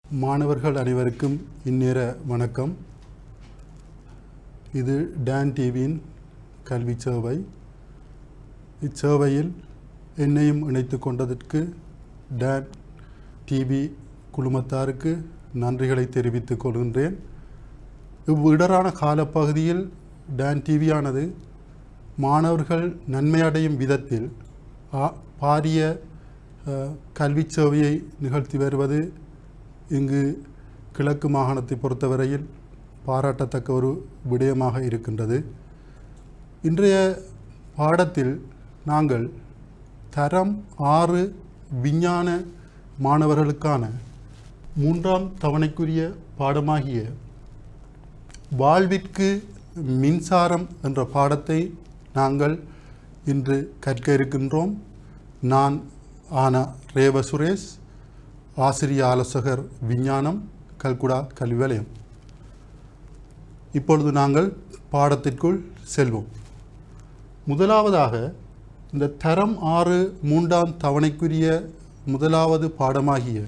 மாணவர்கள் அனைவருக்கும் இந்நேர வணக்கம் இது டான் டிவியின் கல்வி சேவை இச்சேவையில் என்னையும் இணைத்து கொண்டதற்கு டான் டிவி குழுமத்தாருக்கு நன்றிகளை தெரிவித்துக் கொள்கின்றேன் இவ்விடரான காலப்பகுதியில் டான் டிவியானது மாணவர்கள் நன்மையடையும் விதத்தில் ஆ- பாரிய அஹ், கல்விச் சேவையை நிகழ்த்தி வருவது இங்கு கிழக்கு மாகாணத்தை பொறுத்தவரையில் பாராட்டத்தக்க ஒரு விடயமாக இருக்கின்றது இன்றைய பாடத்தில் நாங்கள் தரம் ஆறு விஞ்ஞான மாணவர்களுக்கான மூன்றாம் தவணைக்குரிய பாடமாகிய வாழ்விற்கு மின்சாரம் என்ற பாடத்தை நாங்கள் இன்று கற்க இருக்கின்றோம் நான் ஆனா ரேவ சுரேஷ் ஆசிரிய ஆலோசகர் விஞ்ஞானம் கல்குடா கல்வி வலயம் இப்பொழுது நாங்கள் பாடத்திற்குள் செல்வோம் முதலாவதாக இந்த தரம் ஆறு மூன்றாம் தவணைக்குரிய முதலாவது பாடமாகிய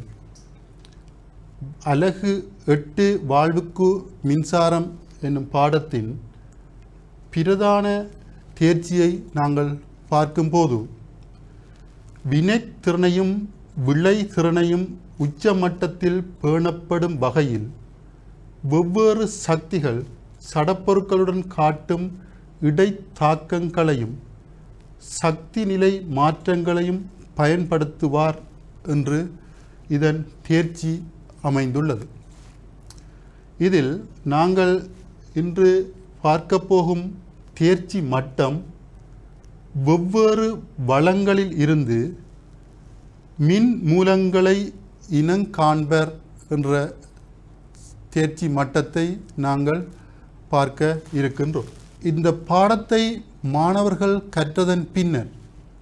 அலகு எட்டு வாழ்வுக்கு மின்சாரம் என்னும் பாடத்தின் பிரதான தேர்ச்சியை நாங்கள் பார்க்கும்போது வினைத்திறனையும் விளை திறனையும் உச்ச மட்டத்தில் பேணப்படும் வகையில் வெவ்வேறு சக்திகள் சடப்பொருட்களுடன் காட்டும் இடைத்தாக்கங்களையும் சக்தி நிலை மாற்றங்களையும் பயன்படுத்துவார் என்று இதன் தேர்ச்சி அமைந்துள்ளது இதில் நாங்கள் இன்று பார்க்கப் போகும் தேர்ச்சி மட்டம் வெவ்வேறு வளங்களில் இருந்து மின் மூலங்களை இனங்காண்பர் என்ற தேர்ச்சி மட்டத்தை நாங்கள் பார்க்க இருக்கின்றோம் இந்த பாடத்தை மாணவர்கள் கற்றதன் பின்னர்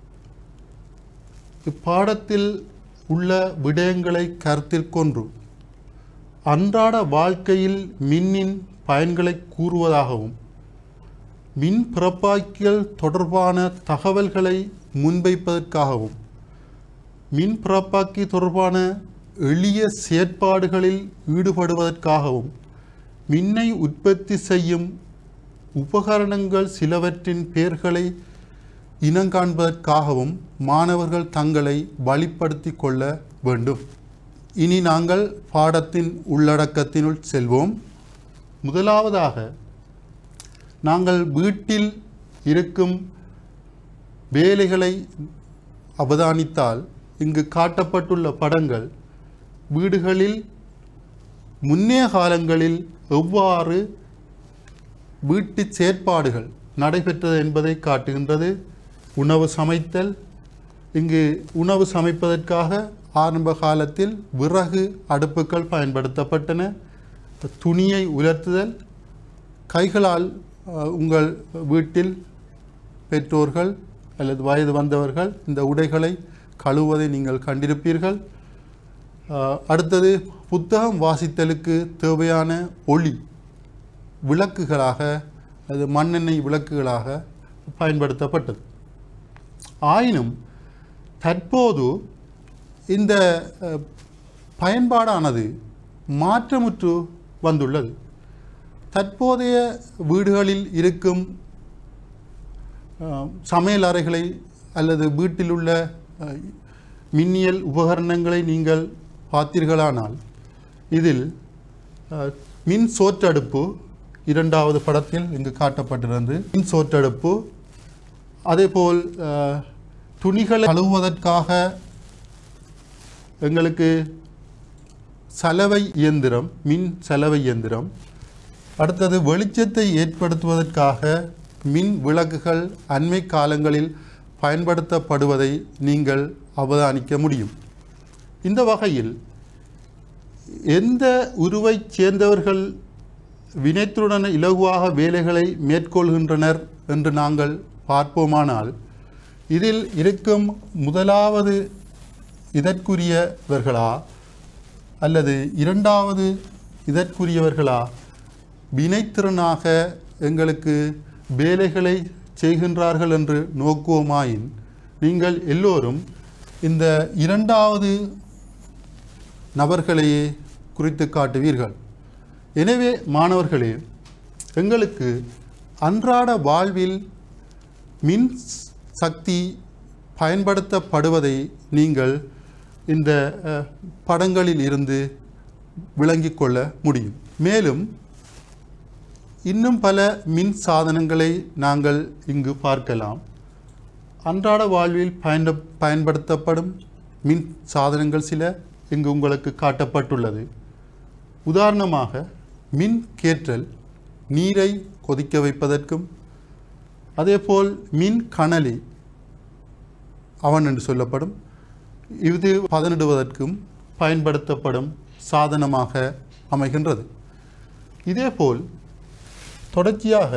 இப்பாடத்தில் உள்ள விடயங்களை கருத்தில் கொண்டு அன்றாட வாழ்க்கையில் மின்னின் பயன்களை கூறுவதாகவும் மின் பிறப்பாக்கியல் தொடர்பான தகவல்களை முன்வைப்பதற்காகவும் மின் பிறப்பாக்கி தொடர்பான எளிய செயற்பாடுகளில் ஈடுபடுவதற்காகவும் மின்னை உற்பத்தி செய்யும் உபகரணங்கள் சிலவற்றின் பெயர்களை இனங்காண்பதற்காகவும் மாணவர்கள் தங்களை வழிப்படுத்தி கொள்ள வேண்டும் இனி நாங்கள் பாடத்தின் உள்ளடக்கத்தினுள் செல்வோம் முதலாவதாக நாங்கள் வீட்டில் இருக்கும் வேலைகளை அவதானித்தால் இங்கு காட்டப்பட்டுள்ள படங்கள் வீடுகளில் முன்னைய காலங்களில் எவ்வாறு வீட்டு செயற்பாடுகள் நடைபெற்றது என்பதை காட்டுகின்றது உணவு சமைத்தல் இங்கு உணவு சமைப்பதற்காக ஆரம்ப காலத்தில் விறகு அடுப்புகள் பயன்படுத்தப்பட்டன துணியை உலர்த்துதல் கைகளால் அஹ், உங்கள் வீட்டில் பெற்றோர்கள் அல்லது வயது வந்தவர்கள் இந்த உடைகளை கழுவுவதை நீங்கள் கண்டிருப்பீர்கள் அஹ், அடுத்தது புத்தகம் வாசித்தலுக்கு தேவையான ஒளி விளக்குகளாக அது மண்ணெண்ணெய் விளக்குகளாக பயன்படுத்தப்பட்டது ஆயினும் தற்போது இந்த அஹ், பயன்பாடானது மாற்றமுற்று வந்துள்ளது தற்போதைய வீடுகளில் இருக்கும் அஹ், சமையல் அறைகளை அல்லது வீட்டில் உள்ள அஹ், மின்னியல் உபகரணங்களை நீங்கள் பார்த்தீர்களானால் இதில் அஹ், மின் சோற்றடுப்பு இரண்டாவது படத்தில் இங்கு காட்டப்பட்டிருந்தது மின் சோற்றடுப்பு அதேபோல் அஹ், துணிகளை கழுவுவதற்காக எங்களுக்கு சலவை இயந்திரம் மின் சலவை இயந்திரம் அடுத்தது வெளிச்சத்தை ஏற்படுத்துவதற்காக மின் விளக்குகள் அண்மை காலங்களில் பயன்படுத்தப்படுவதை நீங்கள் அவதானிக்க முடியும் இந்த வகையில் எந்த உருவைச் சேர்ந்தவர்கள் வினைத்துடன் இலகுவாக வேலைகளை மேற்கொள்கின்றனர் என்று நாங்கள் பார்ப்போமானால் இதில் இருக்கும் முதலாவது இதற்குரியவர்களா அல்லது இரண்டாவது இதற்குரியவர்களா வினைத்திறனாக எங்களுக்கு வேலைகளை செய்கின்றார்கள் என்று நோக்குவோமாயின் நீங்கள் எல்லோரும் இந்த இரண்டாவது நபர்களையே குறித்து காட்டுவீர்கள் எனவே மாணவர்களே எங்களுக்கு அன்றாட வாழ்வில் மின் சக்தி பயன்படுத்தப்படுவதை நீங்கள் இந்த அஹ், படங்களில் இருந்து விளங்கிக் கொள்ள முடியும் மேலும் இன்னும் பல மின் சாதனங்களை நாங்கள் இங்கு பார்க்கலாம் அன்றாட வாழ்வில் பயன பயன்படுத்தப்படும் மின் சாதனங்கள் சில இங்கு உங்களுக்கு காட்டப்பட்டுள்ளது உதாரணமாக மின் கேற்றல் நீரை கொதிக்க வைப்பதற்கும் அதேபோல் மின் கணலி அவன் என்று சொல்லப்படும் இது பதனிடுவதற்கும் பயன்படுத்தப்படும் சாதனமாக அமைகின்றது இதேபோல் தொடர்ச்சியாக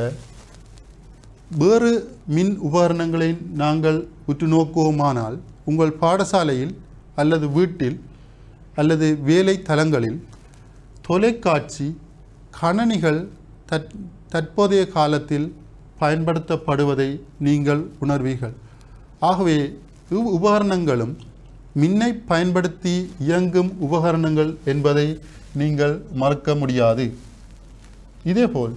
வேறு மின் உபகரணங்களை நாங்கள் உற்று நோக்குவோமானால் உங்கள் பாடசாலையில் அல்லது வீட்டில் அல்லது வேலை தலங்களில் தொலைக்காட்சி கணனிகள் தற் தற்போதைய காலத்தில் பயன்படுத்தப்படுவதை நீங்கள் உணர்வீர்கள் ஆகவே இவ் உபகரணங்களும் மின்னை பயன்படுத்தி இயங்கும் உபகரணங்கள் என்பதை நீங்கள் மறக்க முடியாது இதேபோல்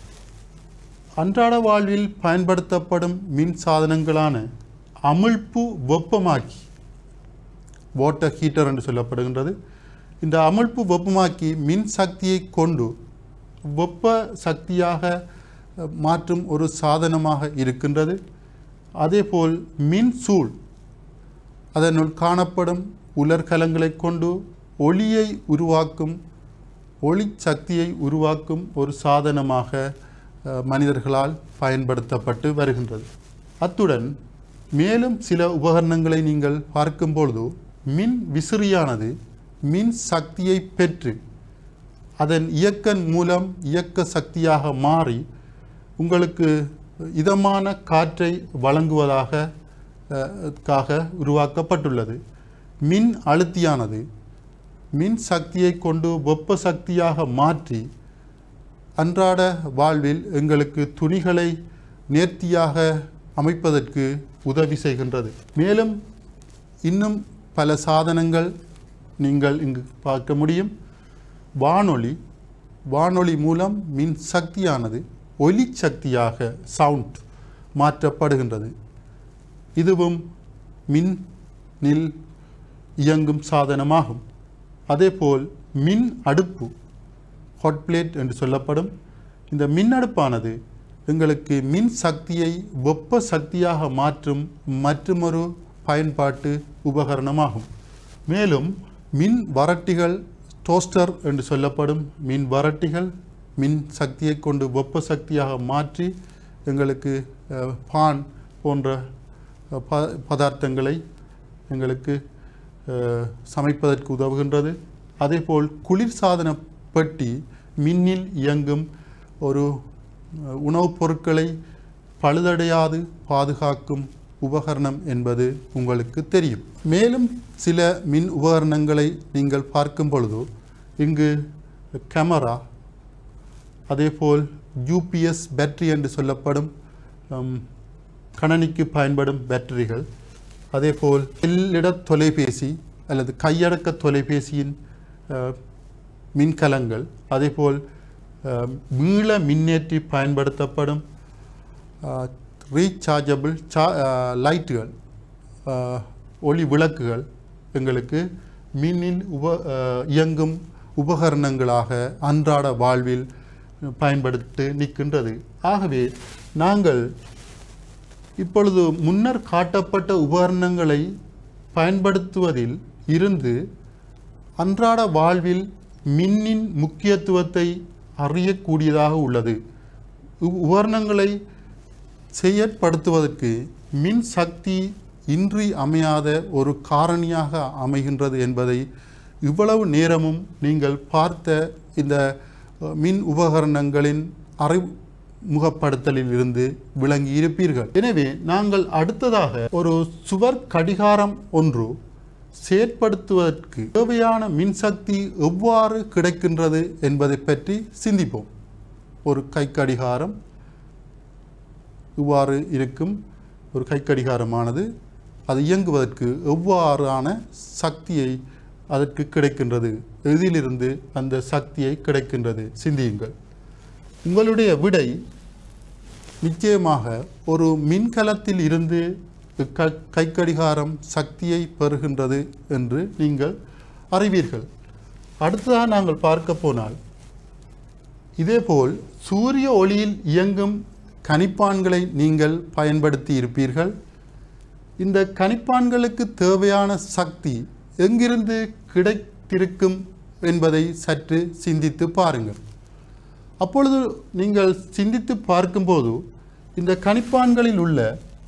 அன்றாட வாழ்வில் பயன்படுத்தப்படும் மின் சாதனங்களான அமிழ்ப்பு வெப்பமாக்கி வாட்டர் ஹீட்டர் என்று சொல்லப்படுகின்றது இந்த அமிழ்ப்பு வெப்பமாக்கி மின் சக்தியை கொண்டு வெப்ப சக்தியாக அஹ், மாற்றும் ஒரு சாதனமாக இருக்கின்றது அதேபோல் மின் சூழ் அதனுள் காணப்படும் உலர்கலங்களை கொண்டு ஒளியை உருவாக்கும் ஒளி சக்தியை உருவாக்கும் ஒரு சாதனமாக அஹ், மனிதர்களால் பயன்படுத்தப்பட்டு வருகின்றது அத்துடன் மேலும் சில உபகரணங்களை நீங்கள் பார்க்கும் பொழுது மின் விசிறியானது மின் சக்தியை பெற்று அதன் இயக்கன் மூலம் இயக்க சக்தியாக மாறி உங்களுக்கு இதமான காற்றை வழங்குவதாக அஹ், க்காக உருவாக்கப்பட்டுள்ளது மின் அழுத்தியானது மின் சக்தியை கொண்டு வெப்ப சக்தியாக மாற்றி அன்றாட வாழ்வில் எங்களுக்கு துணிகளை நேர்த்தியாக அமைப்பதற்கு உதவி செய்கின்றது மேலும் இன்னும் பல சாதனங்கள் நீங்கள் இங்கு பார்க்க முடியும் வானொலி வானொலி மூலம் மின் சக்தியானது ஒலி சக்தியாக சவுண்ட் மாற்றப்படுகின்றது இதுவும் மின்னில் இயங்கும் சாதனமாகும் அதேபோல் மின் அடுப்பு ஹாட் பிளேட் என்று சொல்லப்படும் இந்த மின் அடுப்பானது எங்களுக்கு மின் சக்தியை வெப்ப சக்தியாக மாற்றும் மற்றுமொரு பயன்பாட்டு உபகரணமாகும் மேலும் மின் வரட்டிகள் டோஸ்டர் என்று சொல்லப்படும் மின் வரட்டிகள் மின் சக்தியை கொண்டு வெப்ப சக்தியாக மாற்றி எங்களுக்கு அஹ், பான் போன்ற அஹ், ப பதார்த்தங்களை எங்களுக்கு அஹ், சமைப்பதற்கு உதவுகின்றது அதேபோல் குளிர்சாதன பெட்டி மின்னில் இயங்கும் ஒரு அஹ், உணவுப் பொருட்களை பழுதடையாது பாதுகாக்கும் உபகரணம் என்பது உங்களுக்கு தெரியும் மேலும் சில மின் உபகரணங்களை நீங்கள் பார்க்கும் பொழுது இங்கு கேமரா அதேபோல் யூபிஎஸ் பேட்டரி என்று சொல்லப்படும் ஹம், கணனிக்கு பயன்படும் பேட்டரிகள் அதேபோல் எல்லிட தொலைபேசி அல்லது கையடக்க தொலைபேசியின் அஹ், மின்கலங்கள் அதேபோல் அஹ், மீள மின்னேற்றி பயன்படுத்தப்படும் ரீசார்ஜபிள் சா அஹ், லைட்டுகள் அஹ், ஒளி விளக்குகள் எங்களுக்கு மின்னில் உப அஹ், இயங்கும் உபகரணங்களாக அன்றாட வாழ்வில் பயன்படுத்தி நிற்கின்றது ஆகவே நாங்கள் இப்பொழுது முன்னர் காட்டப்பட்ட உபகரணங்களை பயன்படுத்துவதில் இருந்து அன்றாட வாழ்வில் மின்னின் முக்கியத்துவத்தை அறியக்கூடியதாக உள்ளது உ- உபகரணங்களை செயற்படுத்துவதற்கு மின் சக்தி இன்றி அமையாத ஒரு காரணியாக அமைகின்றது என்பதை இவ்வளவு நேரமும் நீங்கள் பார்த்த இந்த அஹ், மின் உபகரணங்களின் அறிமுகப்படுத்தலில் இருந்து விளங்கி இருப்பீர்கள் எனவே நாங்கள் அடுத்ததாக ஒரு சுவர் கடிகாரம் ஒன்று செயற்படுத்துவதற்கு தேவையான மின்சக்தி எவ்வாறு கிடைக்கின்றது என்பதை பற்றி சிந்திப்போம் ஒரு கைக்கடிகாரம் இவ்வாறு இருக்கும் ஒரு கைக்கடிகாரமானது அது இயங்குவதற்கு எவ்வாறான சக்தியை அதற்கு கிடைக்கின்றது எதிலிருந்து அந்த சக்தியை கிடைக்கின்றது சிந்தியுங்கள் உங்களுடைய விடை நிச்சயமாக ஒரு மின்கலத்தில் இருந்து க கைக்கடிகாரம் சக்தியை பெறுகின்றது என்று நீங்கள் அறிவீர்கள் அடுத்ததாக நாங்கள் பார்க்க போனால் இதேபோல் சூரிய ஒளியில் இயங்கும் கணிப்பான்களை நீங்கள் பயன்படுத்தி இருப்பீர்கள் இந்த கணிப்பான்களுக்கு தேவையான சக்தி எங்கிருந்து கிடைத்திருக்கும் என்பதை சற்று சிந்தித்து பாருங்கள் அப்பொழுது நீங்கள் சிந்தித்து பார்க்கும்போது இந்த கணிப்பான்களில் உள்ள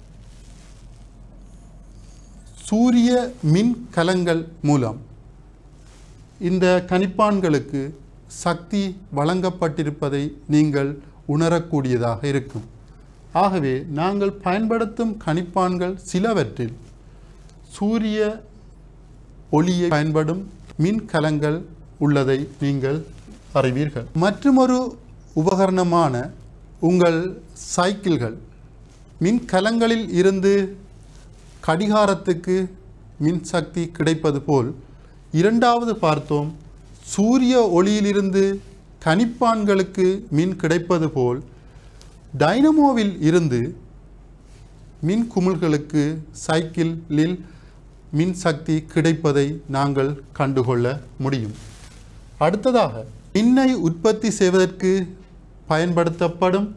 சூரிய மின் கலங்கள் மூலம் இந்த கணிப்பான்களுக்கு சக்தி வழங்கப்பட்டிருப்பதை நீங்கள் உணரக்கூடியதாக இருக்கும் ஆகவே நாங்கள் பயன்படுத்தும் கணிப்பான்கள் சிலவற்றில் சூரிய ஒளியை பயன்படும் மின் கலங்கள் உள்ளதை நீங்கள் அறிவீர்கள் மற்றுமொரு உபகரணமான உங்கள் சைக்கிள்கள் மின் கலங்களில் இருந்து கடிகாரத்துக்கு மின் சக்தி கிடைப்பது போல் இரண்டாவது பார்த்தோம் சூரிய ஒளியிலிருந்து கணிப்பான்களுக்கு மின் கிடைப்பது போல் டைனமோவில் இருந்து மின் குமிழ்களுக்கு சைக்கிளில் மின் சக்தி கிடைப்பதை நாங்கள் கண்டுகொள்ள முடியும் அடுத்ததாக மின்னை உற்பத்தி செய்வதற்கு பயன்படுத்தப்படும்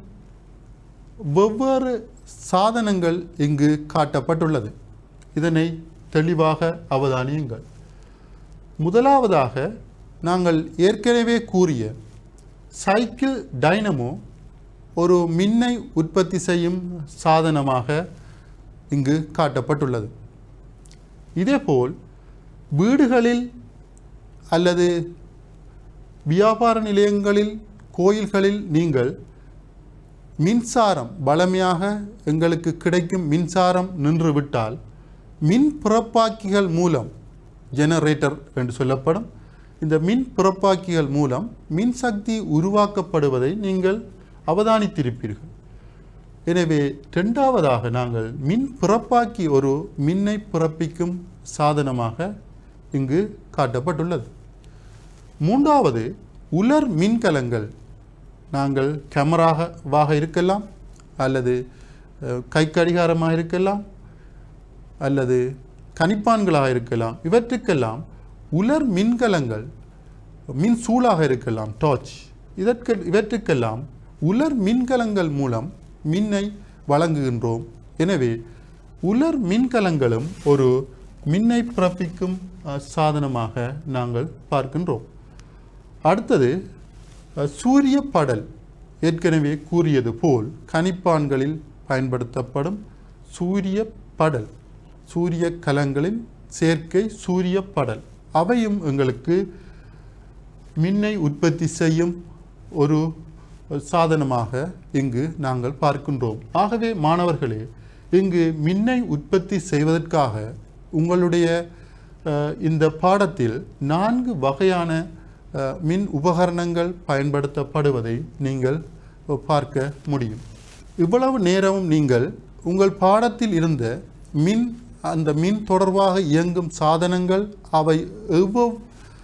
வெவ்வேறு சாதனங்கள் இங்கு காட்டப்பட்டுள்ளது இதனை தெளிவாக அவதானியுங்கள் முதலாவதாக நாங்கள் ஏற்கனவே கூறிய சைக்கிள் டைனமோ ஒரு மின்னை உற்பத்தி செய்யும் சாதனமாக இங்கு காட்டப்பட்டுள்ளது இதேபோல் வீடுகளில் அல்லது வியாபார நிலையங்களில் கோயில்களில் நீங்கள் மின்சாரம் பலமையாக எங்களுக்கு கிடைக்கும் மின்சாரம் நின்றுவிட்டால் மின் பிறப்பாக்கிகள் மூலம் ஜெனரேட்டர் என்று சொல்லப்படும் இந்த மின் பிறப்பாக்கிகள் மூலம் மின்சக்தி உருவாக்கப்படுவதை நீங்கள் அவதானித்திருப்பீர்கள் எனவே இரண்டாவதாக நாங்கள் மின் பிறப்பாக்கி ஒரு மின்னை பிறப்பிக்கும் சாதனமாக இங்கு காட்டப்பட்டுள்ளது மூன்றாவது உலர் மின்கலங்கள் நாங்கள் கேமராவாக இருக்கலாம் அல்லது அஹ், கை கடிகாரமாக இருக்கலாம் அல்லது கணிப்பான்களாக இருக்கலாம் இவற்றுக்கெல்லாம் உலர் மின்கலங்கள் மின் சூளாக இருக்கலாம் டார்ச் இதற்கு இவற்றுக்கெல்லாம் உலர் மின்கலங்கள் மூலம் மின்னை வழங்குகின்றோம் எனவே உலர் மின்கலங்களும் ஒரு மின்னை பிறப்பிக்கும் அஹ், சாதனமாக நாங்கள் பார்க்கின்றோம் அடுத்தது அஹ், சூரிய படல் ஏற்கனவே கூறியது போல் கணிப்பான்களில் பயன்படுத்தப்படும் சூரிய படல் சூரிய கலங்களின் சேர்க்கை சூரிய படல் அவையும் எங்களுக்கு மின்னை உற்பத்தி செய்யும் ஒரு சாதனமாக இங்கு நாங்கள் பார்க்கின்றோம் ஆகவே மாணவர்களே இங்கு மின்னை உற்பத்தி செய்வதற்காக உங்களுடைய அஹ், இந்த பாடத்தில் நான்கு வகையான அஹ், மின் உபகரணங்கள் பயன்படுத்தப்படுவதை நீங்கள் பார்க்க முடியும் இவ்வளவு நேரமும் நீங்கள் உங்கள் பாடத்தில் இருந்த மின் அந்த மின் தொடர்பாக இயங்கும் சாதனங்கள் அவை எவ்வளவு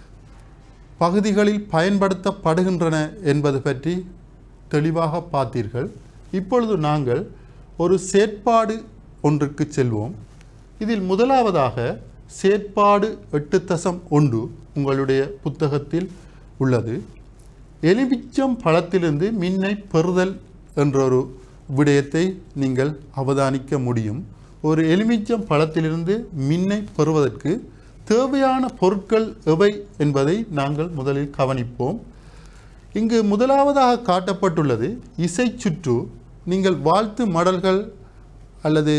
பகுதிகளில் பயன்படுத்தப்படுகின்றன என்பது பற்றி தெளிவாக பார்த்தீர்கள் இப்பொழுது நாங்கள் ஒரு செயற்பாடு ஒன்றுக்கு செல்வோம் இதில் முதலாவதாக செயற்பாடு எட்டு தசம் ஒன்று உங்களுடைய புத்தகத்தில் உள்ளது எலுமிச்சம் பழத்திலிருந்து மின்னை பெறுதல் என்ற ஒரு விடயத்தை நீங்கள் அவதானிக்க முடியும் ஒரு எலுமிச்சம் பழத்திலிருந்து மின்னை பெறுவதற்கு தேவையான பொருட்கள் எவை என்பதை நாங்கள் முதலில் கவனிப்போம் இங்கு முதலாவதாக காட்டப்பட்டுள்ளது இசை சுற்று நீங்கள் வாழ்த்து மடல்கள் அல்லது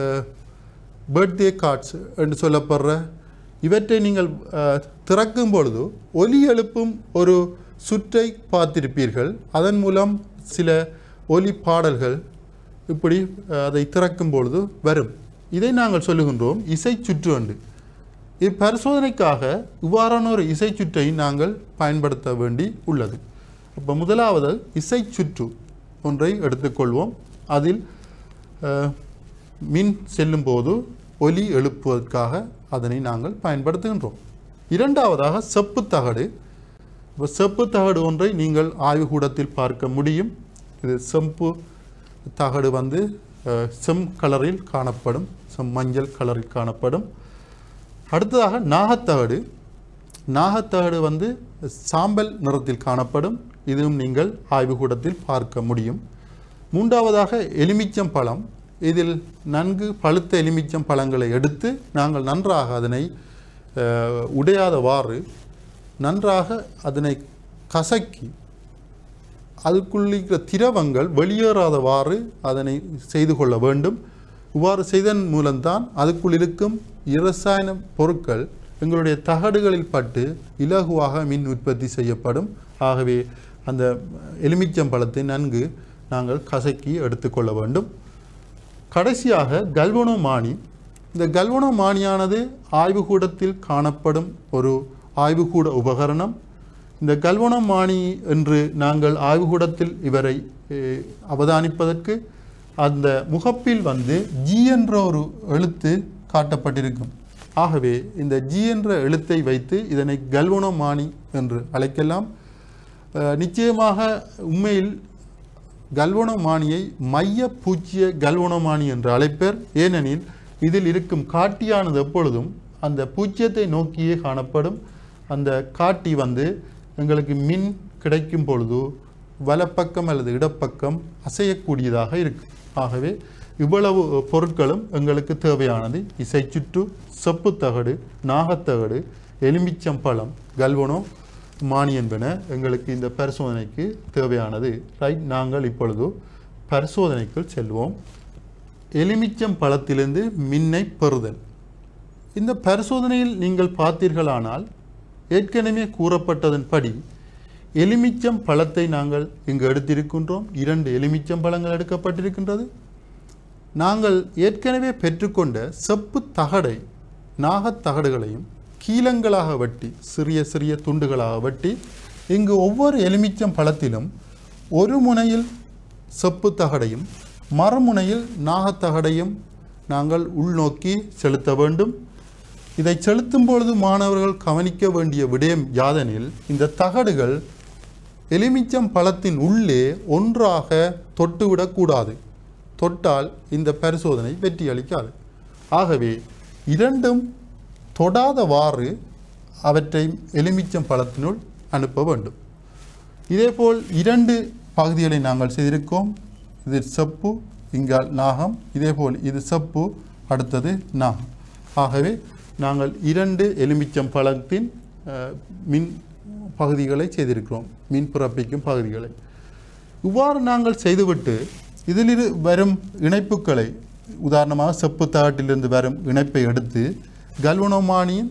பர்த்டே கார்ட்ஸ் என்று சொல்லப்படுற இவற்றை நீங்கள் அஹ், திறக்கும் பொழுது ஒலி எழுப்பும் ஒரு சுற்றை பார்த்திருப்பீர்கள் அதன் மூலம் சில ஒலி பாடல்கள் இப்படி அஹ், அதை திறக்கும் பொழுது வரும் இதை நாங்கள் சொல்லுகின்றோம் இசை சுற்று என்று இப்பரிசோதனைக்காக இவ்வாறான ஒரு இசை சுற்றை நாங்கள் பயன்படுத்த வேண்டி உள்ளது அப்போ முதலாவது இசை சுற்று ஒன்றை எடுத்துக்கொள்வோம் அதில் அஹ், மின் செல்லும் போது ஒலி எழுப்புவதற்காக அதனை நாங்கள் பயன்படுத்துகின்றோம் இரண்டாவதாக செப்பு தகடு இப்போ செப்பு தகடு ஒன்றை நீங்கள் ஆய்வுக்கூடத்தில் பார்க்க முடியும் இது செம்பு தகடு வந்து அஹ், செம் கலரில் காணப்படும் செம் மஞ்சள் கலரில் காணப்படும் அடுத்ததாக நாகத்தகடு நாகத்தகடு வந்து சாம்பல் நிறத்தில் காணப்படும் இதுவும் நீங்கள் ஆய்வுக்கூடத்தில் பார்க்க முடியும் மூன்றாவதாக எலுமிச்சம் பழம் இதில் நன்கு பழுத்த எலுமிச்சம் பழங்களை எடுத்து நாங்கள் நன்றாக அதனை அஹ், உடையாதவாறு நன்றாக அதனை கசக்கி அதுக்குள்ளிருக்கிற திரவங்கள் வெளியேறாதவாறு அதனை செய்து கொள்ள வேண்டும் இவ்வாறு செய்ததன் மூலம்தான் அதுக்குள் இருக்கும் இரசாயன பொருட்கள் எங்களுடைய தகடுகளில் பட்டு இலகுவாக மின் உற்பத்தி செய்யப்படும் ஆகவே அந்த எலுமிச்சம் பழத்தை நன்கு நாங்கள் கசக்கி எடுத்துக்கொள்ள வேண்டும் கடைசியாக கல்வனோமானி இந்த கல்வனோமானியானது ஆய்வுக்கூடத்தில் காணப்படும் ஒரு ஆய்வுக்கூட உபகரணம் இந்த கல்வனோமானி என்று நாங்கள் ஆய்வுக்கூடத்தில் இவரை eh, அவதானிப்பதற்கு அந்த முகப்பில் வந்து ஜி என்ற ஒரு எழுத்து காட்டப்பட்டிருக்கும் ஆகவே இந்த ஜி என்ற எழுத்தை வைத்து இதனை கல்வனோமானி என்று அழைக்கலாம் அஹ், நிச்சயமாக உண்மையில் கல்வனோமானியை மைய பூச்சிய கல்வனோமானி என்று அழைப்பர் ஏனெனில் இதில் இருக்கும் காட்டியானது எப்பொழுதும் அந்த பூச்சியத்தை நோக்கியே காணப்படும் அந்த காட்டி வந்து எங்களுக்கு மின் கிடைக்கும் பொழுது வலப்பக்கம் அல்லது இடப்பக்கம் அசையக்கூடியதாக இருக்கும் ஆகவே இவ்வளவு பொருட்களும் எங்களுக்கு தேவையானது இசைச்சுற்று செப்புத்தகடு நாகத்தகடு எலுமிச்சம்பழம் கல்வனோ மானி என்பன எங்களுக்கு இந்த பரிசோதனைக்கு தேவையானது ரைட் நாங்கள் இப்பொழுது பரிசோதனைக்குள் செல்வோம் எலுமிச்சம் பழத்திலிருந்து மின்னை பெறுதல் இந்த பரிசோதனையில் நீங்கள் பார்த்தீர்களானால் ஏற்கனவே கூறப்பட்டதன்படி எலுமிச்சம் பழத்தை நாங்கள் இங்கு எடுத்திருக்கின்றோம் இரண்டு எலுமிச்சம் பழங்கள் எடுக்கப்பட்டிருக்கின்றது நாங்கள் ஏற்கனவே பெற்றுக்கொண்ட செப்பு தகடை நாகத் தகடுகளையும் கீலங்களாக வெட்டி சிறிய சிறிய துண்டுகளாக வெட்டி இங்கு ஒவ்வொரு எலுமிச்சம் பழத்திலும் ஒரு முனையில் செப்பு தகடையும் மறுமுனையில் நாகத்தகடையும் நாங்கள் உள்நோக்கி செலுத்த வேண்டும் இதை செலுத்தும் பொழுது மாணவர்கள் கவனிக்க வேண்டிய விடயம் யாதெனில் இந்த தகடுகள் எலுமிச்சம் பழத்தின் உள்ளே ஒன்றாக தொட்டுவிடக்கூடாது தொட்டால் இந்த பரிசோதனை வெற்றி அளிக்காது ஆகவே இரண்டும் தொடாதவாறு அவற்றை எலுமிச்சம் பழத்தினுள் அனுப்ப வேண்டும் இதேபோல் இரண்டு பகுதிகளை நாங்கள் செய்திருக்கோம் இது செப்பு இங்கால் நாகம் இதேபோல் இது செப்பு அடுத்தது நாகம் ஆகவே நாங்கள் இரண்டு எலுமிச்சம் பழத்தின் அஹ், மின் பகுதிகளை செய்திருக்கிறோம் மின் பிறப்பிக்கும் பகுதிகளை இவ்வாறு நாங்கள் செய்துவிட்டு இதில் வரும் இணைப்புகளை உதாரணமாக செப்பு தகட்டிலிருந்து வரும் இணைப்பை எடுத்து கல்வனோமானியின்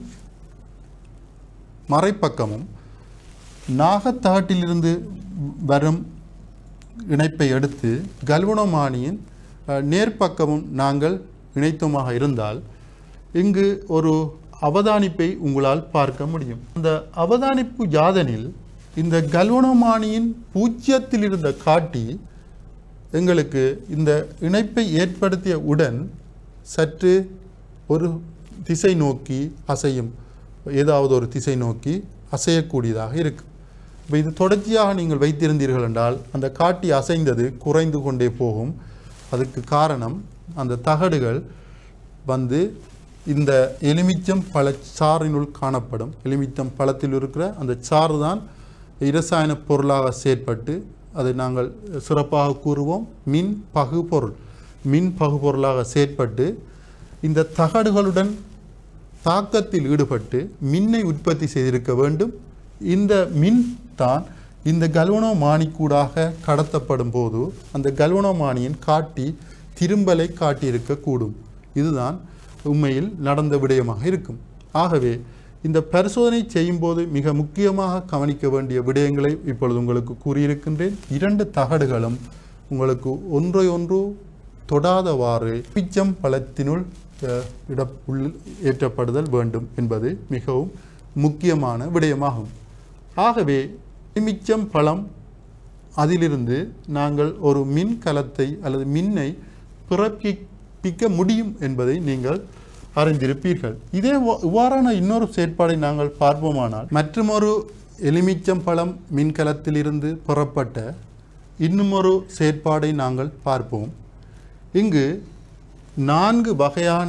மறைப்பக்கமும் நாகத்தகட்டிலிருந்து வரும் இணைப்பை எடுத்து கல்வனோமானியின் அஹ், நேர்ப்பக்கமும் நாங்கள் இணைத்தோமாக இருந்தால் இங்கு ஒரு அவதானிப்பை உங்களால் பார்க்க முடியும் அந்த அவதானிப்பு யாதனில் இந்த கல்வனோமானியின் பூஜ்ஜியத்தில் இருந்த காட்டி எங்களுக்கு இந்த இணைப்பை ஏற்படுத்திய உடன் சற்று ஒரு திசை நோக்கி அசையும் ஏதாவது ஒரு திசை நோக்கி அசையக்கூடியதாக இருக்கும் இப்போ இது தொடர்ச்சியாக நீங்கள் வைத்திருந்தீர்கள் என்றால் அந்த காட்டி அசைந்தது குறைந்து கொண்டே போகும் அதுக்கு காரணம் அந்த தகடுகள் வந்து இந்த எலுமிச்சம் பழச்சாறினுள் காணப்படும் எலுமிச்சம் பழத்தில் இருக்கிற அந்த சாறு தான் இரசாயன பொருளாக செயற்பட்டு அதை நாங்கள் சிறப்பாக கூறுவோம் மின் பகுபொருள் மின் பகுபொருளாக செயற்பட்டு இந்த தகடுகளுடன் தாக்கத்தில் ஈடுபட்டு மின்னை உற்பத்தி செய்திருக்க வேண்டும் இந்த மின் தான் இந்த கல்வனோமானிக்கூடாக கடத்தப்படும் போது அந்த கல்வனோமானியின் காட்டி திரும்பலை காட்டியிருக்கக்கூடும் இதுதான் உண்மையில் நடந்த விடயமாக இருக்கும் ஆகவே இந்த பரிசோதனை செய்யும்போது மிக முக்கியமாக கவனிக்க வேண்டிய விடயங்களை இப்பொழுது உங்களுக்கு கூறியிருக்கின்றேன் இரண்டு தகடுகளும் உங்களுக்கு ஒன்றை ஒன்று தொடாதவாறு பிச்சம் பழத்தினுள் அஹ், இட உள் ஏற்றப்படுதல் வேண்டும் என்பது மிகவும் முக்கியமான விடயமாகும் ஆகவே மிச்சம் பழம் அதிலிருந்து நாங்கள் ஒரு மின் கலத்தை அல்லது மின்னை பிறப்பிக்க முடியும் என்பதை நீங்கள் அறிந்திருப்பீர்கள் இதே இவ்வா- இவ்வாறான இன்னொரு செயற்பாடை நாங்கள் பார்ப்போமானால் மற்றுமொரு எலுமிச்சம்பழம் மின்கலத்திலிருந்து பெறப்பட்ட இன்னுமொரு செயற்பாடை நாங்கள் பார்ப்போம் இங்கு நான்கு வகையான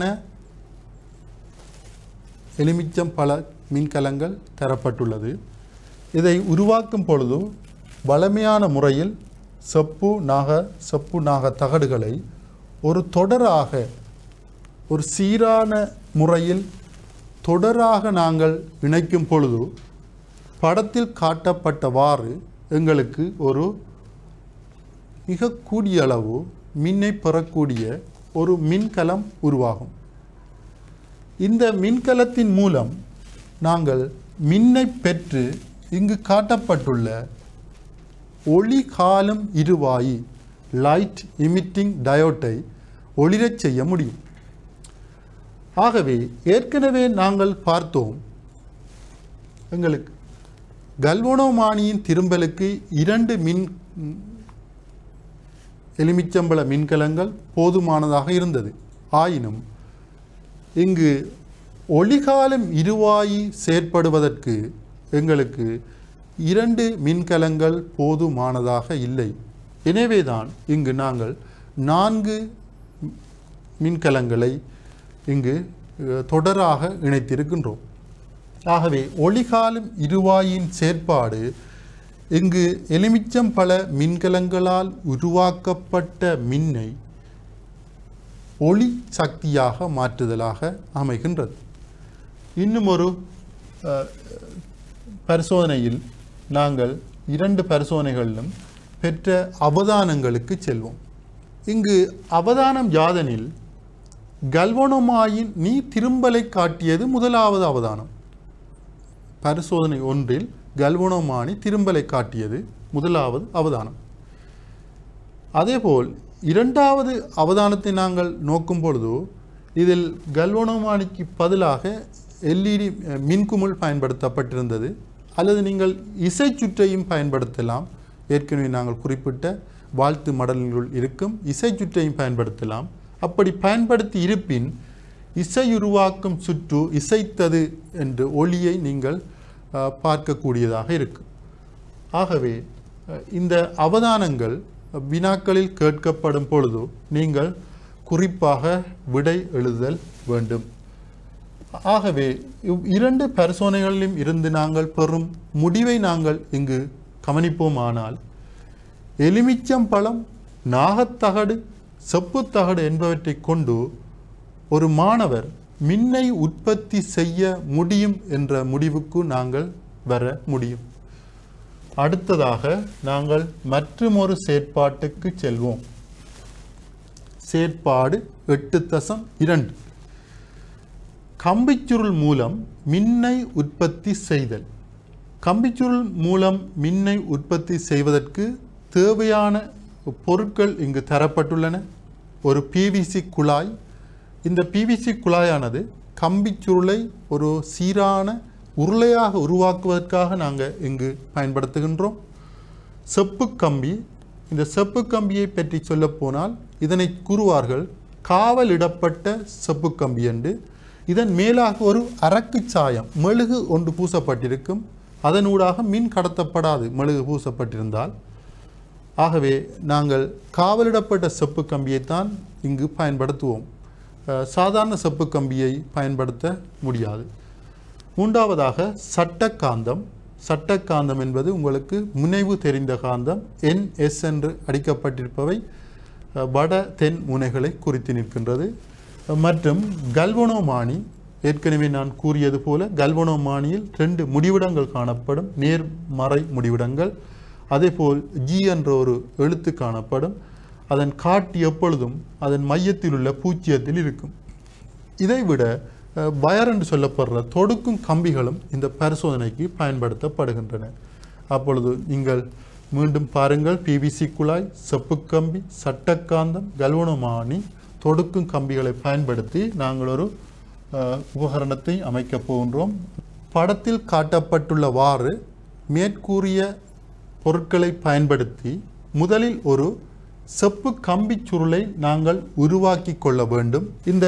எலுமிச்சம்பழ மின்கலங்கள் தரப்பட்டுள்ளது இதை உருவாக்கும் பொழுது வளமையான முறையில் செப்பு நாக செப்பு நாக தகடுகளை ஒரு தொடராக ஒரு சீரான முறையில் தொடராக நாங்கள் இணைக்கும் பொழுது படத்தில் காட்டப்பட்டவாறு எங்களுக்கு ஒரு மிக கூடிய அளவு மின்னை பெறக்கூடிய ஒரு மின்கலம் உருவாகும் இந்த மின்கலத்தின் மூலம் நாங்கள் மின்னை பெற்று இங்கு காட்டப்பட்டுள்ள ஒளி காலும் இருவாயி லைட் இமிட்டிங் டயோட்டை ஒளிரச் செய்ய முடியும் ஆகவே ஏற்கனவே நாங்கள் பார்த்தோம் எங்களுக்கு கல்வனோமானியின் திரும்பலுக்கு இரண்டு மின் எலுமிச்சம்பழ மின்கலங்கள் போதுமானதாக இருந்தது ஆயினும் இங்கு ஒளிகாலம் இருவாயி செயற்படுவதற்கு எங்களுக்கு இரண்டு மின்கலங்கள் போதுமானதாக இல்லை எனவேதான் இங்கு நாங்கள் நான்கு மின்கலங்களை இங்கு அஹ், தொடராக இணைத்திருக்கின்றோம் ஆகவே ஒளிகாலம் இருவாயின் செயற்பாடு இங்கு எலுமிச்சம் பல மின்கலங்களால் உருவாக்கப்பட்ட மின்னை ஒளி சக்தியாக மாற்றுதலாக அமைகின்றது இன்னும் ஒரு அஹ், பரிசோதனையில் நாங்கள் இரண்டு பரிசோதனைகளிலும் பெற்ற அவதானங்களுக்கு செல்வோம் இங்கு அவதானம் யாதனில் கல்வனோமாயின் நீ திரும்பலை காட்டியது முதலாவது அவதானம் பரிசோதனை ஒன்றில் கல்வனோமானி திரும்பலை காட்டியது முதலாவது அவதானம் அதேபோல் இரண்டாவது அவதானத்தை நாங்கள் நோக்கும் பொழுது இதில் கல்வனோமானிக்கு பதிலாக எல்இடி மின்குமிழ் பயன்படுத்தப்பட்டிருந்தது அல்லது நீங்கள் இசை சுற்றையும் பயன்படுத்தலாம் ஏற்கனவே நாங்கள் குறிப்பிட்ட வாழ்த்து மடல்களுள் இருக்கும் இசை சுற்றையும் பயன்படுத்தலாம் அப்படி பயன்படுத்தி இருப்பின் இசையுருவாக்கும் சுற்று இசைத்தது என்ற ஒளியை நீங்கள் அஹ், பார்க்கக்கூடியதாக இருக்கும் ஆகவே அஹ், இந்த அவதானங்கள் வினாக்களில் கேட்கப்படும் பொழுது நீங்கள் குறிப்பாக விடை எழுதல் வேண்டும் ஆகவே இவ் இரண்டு பரிசோதனைகளிலும் இருந்து நாங்கள் பெறும் முடிவை நாங்கள் இங்கு கவனிப்போமானால் எலுமிச்சம் பழம் நாகத்தகடு செப்புத்தகடு என்பவற்றை கொண்டு ஒரு மாணவர் மின்னை உற்பத்தி செய்ய முடியும் என்ற முடிவுக்கு நாங்கள் வர முடியும் அடுத்ததாக நாங்கள் மற்றுமொரு செயற்பாட்டுக்கு செல்வோம் செயற்பாடு எட்டு தசம் இரண்டு கம்பிச்சுருள் மூலம் மின்னை உற்பத்தி செய்தல் கம்பிச்சுருள் மூலம் மின்னை உற்பத்தி செய்வதற்கு தேவையான பொருட்கள் இங்கு தரப்பட்டுள்ளன ஒரு பிவிசி குழாய் இந்த பிவிசி குழாயானது கம்பிச்சுருளை ஒரு சீரான உருளையாக உருவாக்குவதற்காக நாங்கள் இங்கு பயன்படுத்துகின்றோம் செப்பு கம்பி இந்த செப்பு கம்பியை பற்றி சொல்லப்போனால் இதனை கூறுவார்கள் காவலிடப்பட்ட செப்பு கம்பி என்று இதன் மேலாக ஒரு அரக்கு சாயம் மெழுகு ஒன்று பூசப்பட்டிருக்கும் அதனூடாக மின் கடத்தப்படாது மெழுகு பூசப்பட்டிருந்தால் ஆகவே நாங்கள் காவலிடப்பட்ட செப்பு கம்பியைத்தான் இங்கு பயன்படுத்துவோம் அஹ், சாதாரண செப்பு கம்பியை பயன்படுத்த முடியாது மூன்றாவதாக சட்டக்காந்தம் சட்டக்காந்தம் என்பது உங்களுக்கு முனைவு தெரிந்த காந்தம் என்எஸ் என்று அடிக்கப்பட்டிருப்பவை அஹ், வட தென் முனைகளை குறித்து நிற்கின்றது அஹ், மற்றும் கல்வனோமானி ஏற்கனவே நான் கூறியது போல கல்வனோமானியில் ரெண்டு முடிவிடங்கள் காணப்படும் நேர்மறை முடிவிடங்கள் அதேபோல் ஜி என்ற ஒரு எழுத்து காணப்படும் அதன் காட்டி எப்பொழுதும் அதன் மையத்தில் உள்ள பூஜ்ஜியத்தில் இருக்கும் இதைவிட அஹ், வயர் என்று சொல்லப்படுற தொடுக்கும் கம்பிகளும் இந்த பரிசோதனைக்கு பயன்படுத்தப்படுகின்றன அப்பொழுது நீங்கள் மீண்டும் பாருங்கள் பிவிசி குழாய் செப்பு கம்பி சட்டக்காந்தம் கல்வனமானி தொடுக்கும் கம்பிகளை பயன்படுத்தி நாங்கள் ஒரு அஹ், உபகரணத்தை அமைக்கப் போகின்றோம் படத்தில் காட்டப்பட்டுள்ளவாறு மேற்கூறிய பொருட்களை பயன்படுத்தி முதலில் ஒரு செப்பு கம்பிச் சுருளை நாங்கள் உருவாக்கி கொள்ள வேண்டும் இந்த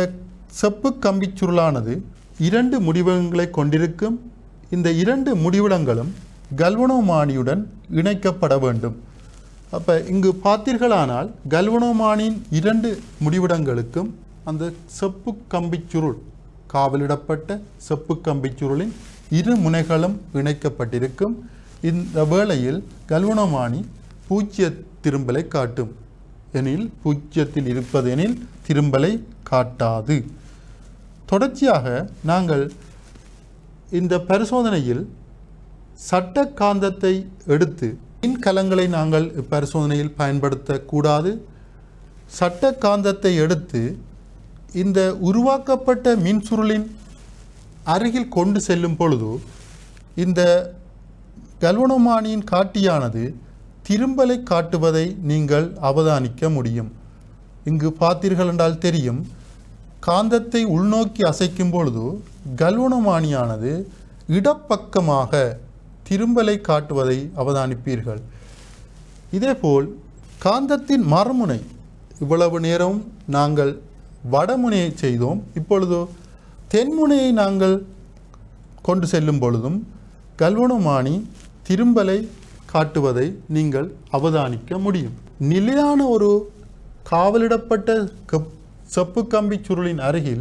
செப்பு கம்பிச் சுருளானது இரண்டு முடிவகங்களை கொண்டிருக்கும் இந்த இரண்டு முடிவிடங்களும் கல்வனோமானியுடன் இணைக்கப்பட வேண்டும் அப்போ இங்கு பார்த்தீர்களானால் கல்வனோமானியின் இரண்டு முடிவிடங்களுக்கும் அந்த செப்பு கம்பிச் சுருள் காவலிடப்பட்ட செப்பு கம்பிச் சுருளின் இரு முனைகளும் இணைக்கப்பட்டிருக்கும் இந்த வேளையில் கல்வனோமானி பூஜ்ய திரும்பலை காட்டும் எனில் பூஜ்யத்தில் இருப்பதெனில் திரும்பலை காட்டாது தொடர்ச்சியாக நாங்கள் இந்த பரிசோதனையில் சட்ட காந்தத்தை எடுத்து மின்கலங்களை நாங்கள் இப்பரிசோதனையில் பயன்படுத்தக்கூடாது சட்ட காந்தத்தை எடுத்து இந்த உருவாக்கப்பட்ட மின்சுருளின் அருகில் கொண்டு செல்லும் பொழுது இந்த கல்வனோமானியின் காட்டியானது திரும்பலை காட்டுவதை நீங்கள் அவதானிக்க முடியும் இங்கு பார்த்தீர்கள் என்றால் தெரியும் காந்தத்தை உள்நோக்கி அசைக்கும் பொழுது கல்வனமானியானது இடப்பக்கமாக திரும்பலை காட்டுவதை அவதானிப்பீர்கள் இதேபோல் காந்தத்தின் மறுமுனை இவ்வளவு நேரம் நாங்கள் வடமுனையை செய்தோம் இப்பொழுது தென்முனையை நாங்கள் கொண்டு செல்லும் பொழுதும் கல்வனமானி திரும்பலை காட்டுவதை நீங்கள் அவதானிக்க முடியும் நிலையான ஒரு காவலிடப்பட்ட கப் செப்பு கம்பி சுருளின் அருகில்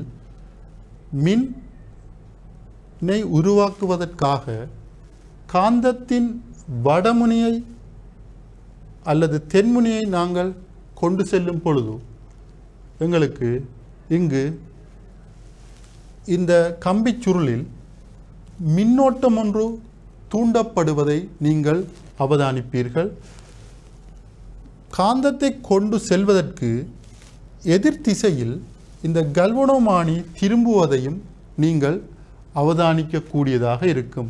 மின்னை உருவாக்குவதற்காக காந்தத்தின் வடமுனையை அல்லது தென்முனையை நாங்கள் கொண்டு செல்லும் பொழுது எங்களுக்கு இங்கு இந்த கம்பிச் சுருளில் மின்னோட்டம் ஒன்று தூண்டப்படுவதை நீங்கள் அவதானிப்பீர்கள் காந்தத்தை கொண்டு செல்வதற்கு எதிர் திசையில் இந்த கல்வனோமானி திரும்புவதையும் நீங்கள் அவதானிக்கக்கூடியதாக இருக்கும்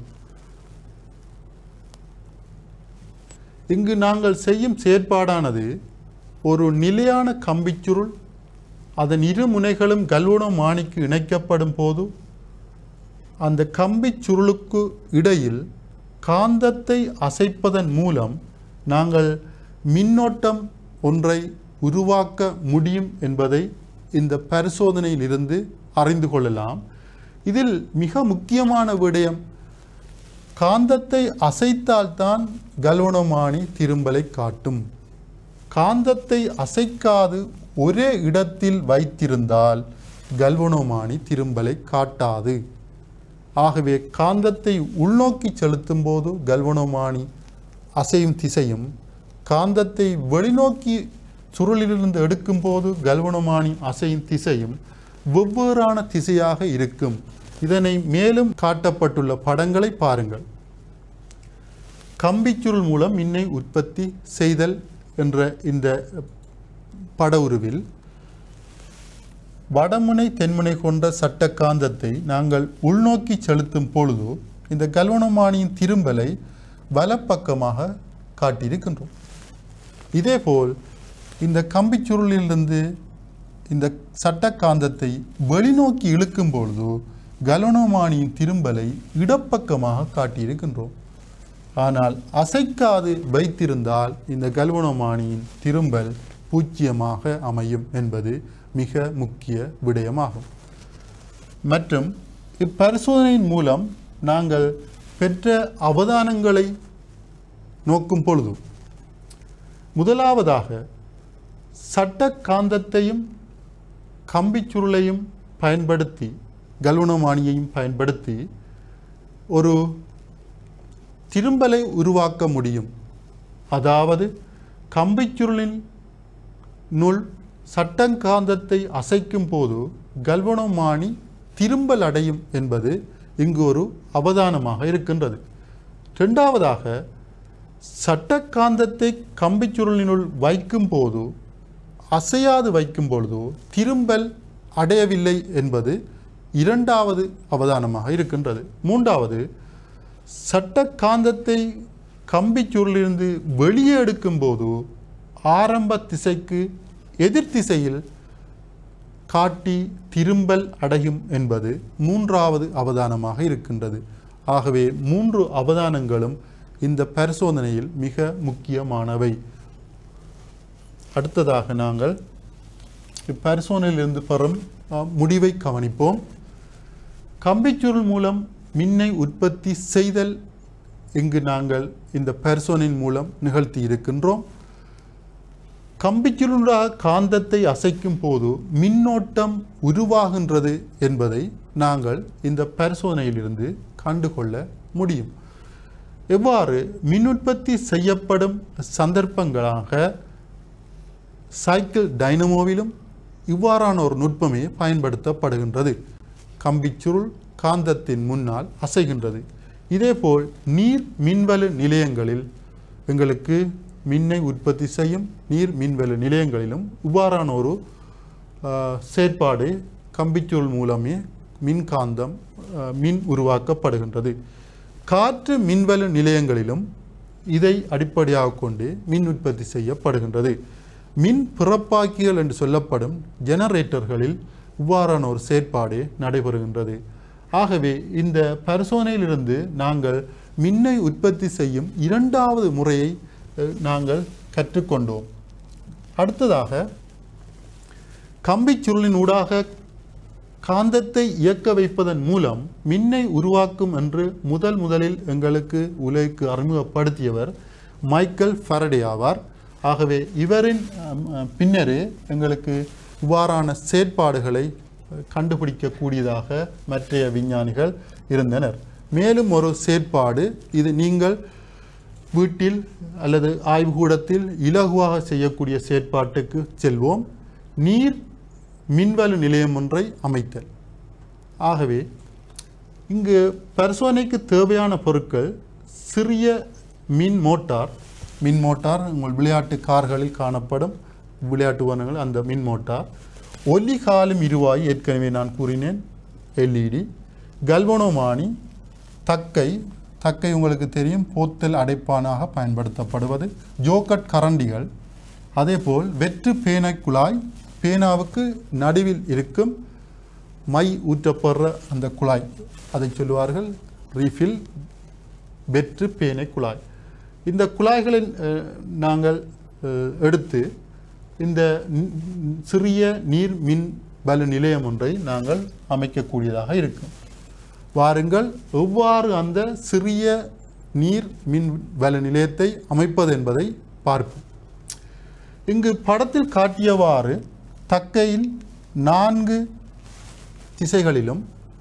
இங்கு நாங்கள் செய்யும் செயற்பாடானது ஒரு நிலையான கம்பிச்சுருள் அதன் இரு முனைகளும் கல்வனோமானிக்கு இணைக்கப்படும் போது அந்த கம்பிச் சுருளுக்கு இடையில் காந்தத்தை அசைப்பதன் மூலம் நாங்கள் மின்னோட்டம் ஒன்றை உருவாக்க முடியும் என்பதை இந்த பரிசோதனையிலிருந்து அறிந்து கொள்ளலாம் இதில் மிக முக்கியமான விடயம் காந்தத்தை அசைத்தால்தான் கல்வனோமானி திரும்பலை காட்டும் காந்தத்தை அசைக்காது ஒரே இடத்தில் வைத்திருந்தால் கல்வனோமானி திரும்பலை காட்டாது ஆகவே காந்தத்தை உள்நோக்கி செலுத்தும் போது கல்வனோமானி அசையும் திசையும் காந்தத்தை வெளிநோக்கி சுருளிலிருந்து எடுக்கும் போது கல்வனோமானி அசையும் திசையும் வெவ்வேறான திசையாக இருக்கும் இதனை மேலும் காட்டப்பட்டுள்ள படங்களை பாருங்கள் கம்பிச்சுருள் மூலம் மின்னை உற்பத்தி செய்தல் என்ற இந்த பட உருவில் வடமுனை தென்முனை கொண்ட சட்ட காந்தத்தை நாங்கள் உள்நோக்கி செலுத்தும் பொழுது இந்த கல்வனமானியின் திரும்பலை வலப்பக்கமாக காட்டியிருக்கின்றோம் இதேபோல் இந்த கம்பிச்சுருளிலிருந்து இந்த சட்ட காந்தத்தை வெளிநோக்கி இழுக்கும் பொழுது கல்வனோமானியின் திரும்பலை இடப்பக்கமாக காட்டியிருக்கின்றோம் ஆனால் அசைக்காது வைத்திருந்தால் இந்த கல்வனோமானியின் திரும்பல் பூஜ்ஜியமாக அமையும் என்பது மிக முக்கிய விடயமாகும் மற்றும் இப்பரிசோதனையின் மூலம் நாங்கள் பெற்ற அவதானங்களை நோக்கும் பொழுது முதலாவதாக சட்ட காந்தத்தையும் கம்பிச்சுருளையும் பயன்படுத்தி கல்வனமானியையும் பயன்படுத்தி ஒரு திரும்பலை உருவாக்க முடியும் அதாவது கம்பிச்சுருளின் நுள் சட்டங்காந்தத்தை அசைக்கும் போது கல்வனோமானி திரும்பல் அடையும் என்பது இங்கு ஒரு அவதானமாக இருக்கின்றது ரெண்டாவதாக சட்டக்காந்தத்தை கம்பிச்சுருளினுள் வைக்கும் போது அசையாது வைக்கும் பொழுது திரும்பல் அடையவில்லை என்பது இரண்டாவது அவதானமாக இருக்கின்றது மூன்றாவது சட்டக்காந்தத்தை கம்பிச்சுருளிலிருந்து வெளியே எடுக்கும்போது ஆரம்ப திசைக்கு எதிர் திசையில் காட்டி திரும்பல் அடையும் என்பது மூன்றாவது அவதானமாக இருக்கின்றது ஆகவே மூன்று அவதானங்களும் இந்த பரிசோதனையில் மிக முக்கியமானவை அடுத்ததாக நாங்கள் இப்பரிசோதனையிலிருந்து பெறும் அஹ், முடிவை கவனிப்போம் கம்பிச்சுருள் மூலம் மின்னை உற்பத்தி செய்தல் இங்கு நாங்கள் இந்த பரிசோதனையின் மூலம் நிகழ்த்தி இருக்கின்றோம் கம்பிச்சுருளாக காந்தத்தை அசைக்கும் போது மின்னோட்டம் உருவாகின்றது என்பதை நாங்கள் இந்த பரிசோதனையிலிருந்து கண்டுகொள்ள முடியும் எவ்வாறு மின் உற்பத்தி செய்யப்படும் சந்தர்ப்பங்களாக சைக்கிள் டைனமோவிலும் இவ்வாறான ஒரு நுட்பமே பயன்படுத்தப்படுகின்றது கம்பிச்சுருள் காந்தத்தின் முன்னால் அசைகின்றது இதேபோல் நீர் மின்வலு நிலையங்களில் எங்களுக்கு மின்னை உற்பத்தி செய்யும் நீர் மின்வலு நிலையங்களிலும் இவ்வாறான ஒரு ஆஹ், செயற்பாடு கம்பிச்சுருள் மூலமே மின்காந்தம் ஆஹ், மின் உருவாக்கப்படுகின்றது காற்று மின்வலு நிலையங்களிலும் இதை அடிப்படையாக கொண்டு மின் உற்பத்தி செய்யப்படுகின்றது மின் பிறப்பாக்கிகள் என்று சொல்லப்படும் ஜெனரேட்டர்களில் இவ்வாறான ஒரு செயற்பாடு நடைபெறுகின்றது ஆகவே இந்த பரிசோதனையிலிருந்து நாங்கள் மின்னை உற்பத்தி செய்யும் இரண்டாவது முறையை அஹ், நாங்கள் கற்றுக்கொண்டோம் அடுத்ததாக கம்பிச் சுருளின் ஊடாக காந்தத்தை இயக்க வைப்பதன் மூலம் மின்னை உருவாக்கும் என்று முதல் முதலில் எங்களுக்கு உலகுக்கு அறிமுகப்படுத்தியவர் மைக்கேல் ஃபரடே ஆவார் ஆகவே இவரின் அம், அஹ், பின்னரே எங்களுக்கு இவ்வாறான செயற்பாடுகளை அஹ், கண்டுபிடிக்கக்கூடியதாக மற்றைய விஞ்ஞானிகள் இருந்தனர் மேலும் ஒரு செயற்பாடு இது நீங்கள் வீட்டில் அல்லது ஆய்வுகூடத்தில் இலகுவாக செய்யக்கூடிய செயற்பாட்டுக்கு செல்வோம் நீர் மின்வலு நிலையம் ஒன்றை அமைத்தல் ஆகவே இங்கு பரிசோதனைக்கு தேவையான பொருட்கள் சிறிய மின் மோட்டார் மின் மோட்டார் உங்கள் விளையாட்டு கார்களில் காணப்படும் விளையாட்டு உபகரணங்கள் அந்த மின் மோட்டார் ஒலி காலும் இருவாய் ஏற்கனவே நான் கூறினேன் எல்இடி கல்வனோமானி தக்கை தக்கை உங்களுக்கு தெரியும் போத்தல் அடைப்பானாக பயன்படுத்தப்படுவது ஜோக்கட் கரண்டிகள் அதேபோல் வெற்று பேனை குழாய் பேனாவுக்கு நடுவில் இருக்கும் மை ஊற்றப்படுற அந்த குழாய் அதை சொல்லுவார்கள் ரீஃபில் வெற்று பேனை குழாய் இந்த குழாய்களின் அஹ், நாங்கள் அஹ், எடுத்து இந்த ந- ந- சிறிய நீர் மின் பலு நிலையம் ஒன்றை நாங்கள் அமைக்கக்கூடியதாக இருக்கும் வாருங்கள் எவ்வாறு அந்த சிறிய நீர் மின் வல நிலையத்தை அமைப்பது என்பதை பார்ப்போம் இங்கு படத்தில் காட்டியவாறு தக்கையில் நான்கு திசைகளிலும்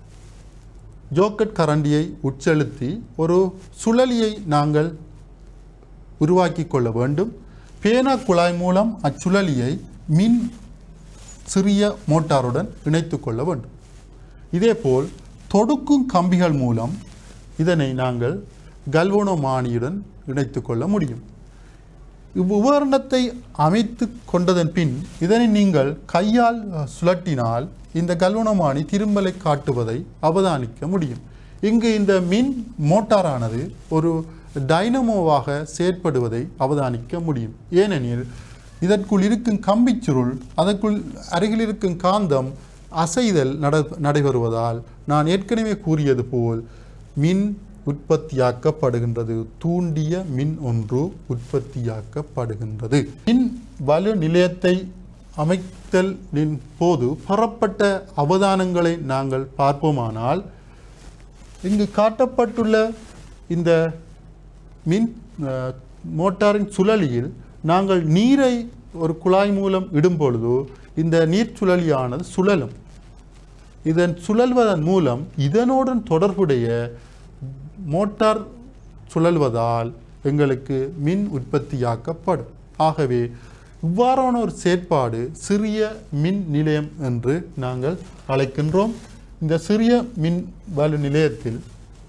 ஜோக்கட் கரண்டியை உட்செலுத்தி ஒரு சுழலியை நாங்கள் உருவாக்கி கொள்ள வேண்டும் பேனா குழாய் மூலம் அச்சுழலியை மின் சிறிய மோட்டாருடன் இணைத்து கொள்ள வேண்டும் இதேபோல் தொடுக்கும் கம்பிகள் மூலம் இதனை நாங்கள் கல்வனோமானியுடன் இணைத்து கொள்ள முடியும் இவ்வுபகரணத்தை அமைத்து கொண்டதன் பின் இதனை நீங்கள் கையால் அஹ், சுழற்றினால் இந்த கல்வனமானி திரும்பலை காட்டுவதை அவதானிக்க முடியும் இங்கு இந்த மின் மோட்டாரானது ஒரு டைனமோவாக செயற்படுவதை அவதானிக்க முடியும் ஏனெனில் இதற்குள் இருக்கும் கம்பிச்சுருள் அதற்குள் அருகில் இருக்கும் காந்தம் அசைதல் நட நடைபெறுவதால் நான் ஏற்கனவே கூறியது போல் மின் உற்பத்தியாக்கப்படுகின்றது தூண்டிய மின் ஒன்று உற்பத்தியாக்கப்படுகின்றது மின் வலு நிலையத்தை அமைத்தலின் போது பெறப்பட்ட அவதானங்களை நாங்கள் பார்ப்போமானால் இங்கு காட்டப்பட்டுள்ள இந்த மின் அஹ், மோட்டாரின் சுழலியில் நாங்கள் நீரை ஒரு குழாய் மூலம் இடும் பொழுது இந்த நீர் சுழலியானது சுழலும் இதன் சுழல்வதன் மூலம் இதனுடன் தொடர்புடைய மோட்டார் சுழல்வதால் எங்களுக்கு மின் உற்பத்தியாக்கப்படும் ஆகவே இவ்வாறான ஒரு செயற்பாடு சிறிய மின் நிலையம் என்று நாங்கள் அழைக்கின்றோம் இந்த சிறிய மின் வலு நிலையத்தில்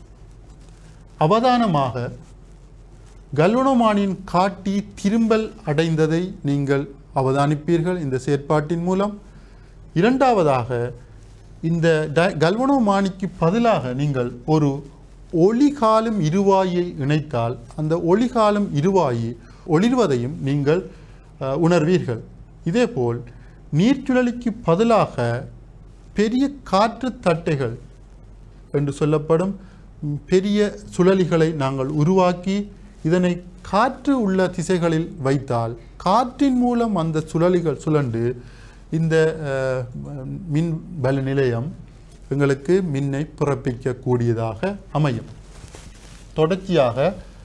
அவதானமாக கல்வனோமானின் காட்டி திரும்பல் அடைந்ததை நீங்கள் அவதானிப்பீர்கள் இந்த செயற்பாட்டின் மூலம் இரண்டாவதாக இந்த ட- கல்வனோமானிக்கு பதிலாக நீங்கள் ஒரு ஒளிகாலும் இருவாயை இணைத்தால் அந்த ஒளிகாலும் இருவாயி ஒளிர்வதையும் நீங்கள் அஹ், உணர்வீர்கள் இதேபோல் நீர்ச்சுழலிக்கு பதிலாக பெரிய காற்று தட்டைகள் என்று சொல்லப்படும் ம், பெரிய சுழலிகளை நாங்கள் உருவாக்கி இதனை காற்று உள்ள திசைகளில் வைத்தால் காற்றின் மூலம் அந்த சுழலிகள் சுழண்டு இந்த அஹ், மின் பல நிலையம் எங்களுக்கு மின்னை பிறப்பிக்கக்கூடியதாக அமையும் தொடர்ச்சியாக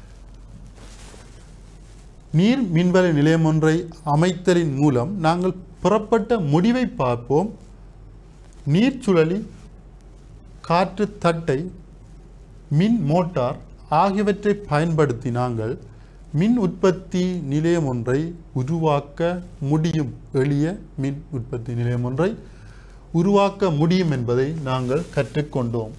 நீர் மின்வெளி நிலையம் ஒன்றை அமைத்தலின் மூலம் நாங்கள் பெறப்பட்ட முடிவை பார்ப்போம் நீர்ச்சுழலி காற்று தட்டை மின் மோட்டார் ஆகியவற்றை பயன்படுத்தி நாங்கள் மின் உற்பத்தி நிலையம் ஒன்றை உருவாக்க முடியும் எளிய மின் உற்பத்தி நிலையம் ஒன்றை உருவாக்க முடியும் என்பதை நாங்கள் கற்றுக்கொண்டோம்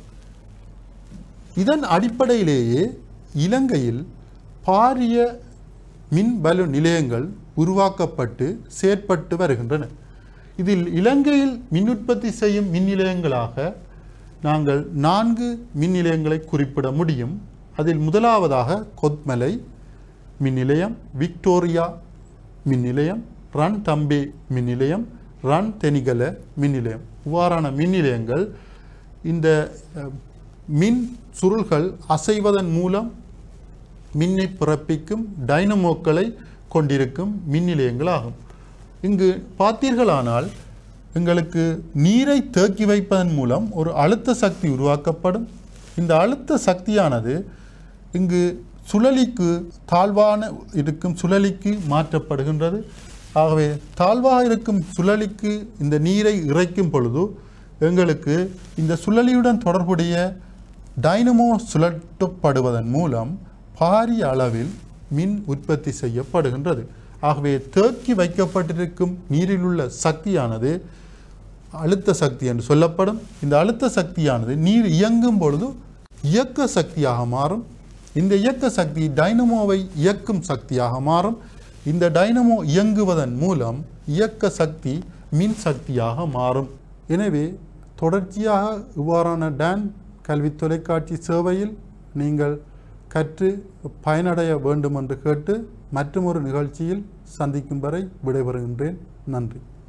இதன் அடிப்படையிலேயே இலங்கையில் பாரிய மின் பலு நிலையங்கள் உருவாக்கப்பட்டு செயற்பட்டு வருகின்றன இதில் இலங்கையில் மின் உற்பத்தி செய்யும் மின் நிலையங்களாக நாங்கள் நான்கு மின் நிலையங்களை குறிப்பிட முடியும் அதில் முதலாவதாக கொத்மலை மின் நிலையம் விக்டோரியா மின் நிலையம் ரன் தம்பே மின் நிலையம் ரன் தெனிகல மின் நிலையம் இவ்வாறான மின் நிலையங்கள் இந்த அஹ், மின் சுருள்கள் அசைவதன் மூலம் மின்னை பிறப்பிக்கும் டைனமோக்களை கொண்டிருக்கும் மின் நிலையங்களாகும் இங்கு பார்த்தீர்களானால் எங்களுக்கு நீரை தேக்கி வைப்பதன் மூலம் ஒரு அழுத்த சக்தி உருவாக்கப்படும் இந்த அழுத்த சக்தியானது இங்கு சுழலிக்கு தாழ்வான இருக்கும் சுழலிக்கு மாற்றப்படுகின்றது ஆகவே தாழ்வாக இருக்கும் சுழலிக்கு இந்த நீரை இறைக்கும் பொழுது எங்களுக்கு இந்த சுழலியுடன் தொடர்புடைய டைனமோ சுழற்றப்படுவதன் மூலம் பாரிய அளவில் மின் உற்பத்தி செய்யப்படுகின்றது ஆகவே தேக்கி வைக்கப்பட்டிருக்கும் நீரில் உள்ள சக்தியானது அழுத்த சக்தி என்று சொல்லப்படும் இந்த அழுத்த சக்தியானது நீர் இயங்கும் பொழுது இயக்க சக்தியாக மாறும் இந்த இயக்க சக்தி டைனமோவை இயக்கும் சக்தியாக மாறும் இந்த டைனமோ இயங்குவதன் மூலம் இயக்க சக்தி மின் சக்தியாக மாறும் எனவே தொடர்ச்சியாக இவ்வாறான டான் கல்வி தொலைக்காட்சி சேவையில் நீங்கள் கற்று பயனடைய வேண்டும் என்று கேட்டு மற்றொரு நிகழ்ச்சியில் சந்திக்கும் வரை விடைபெறுகின்றேன் நன்றி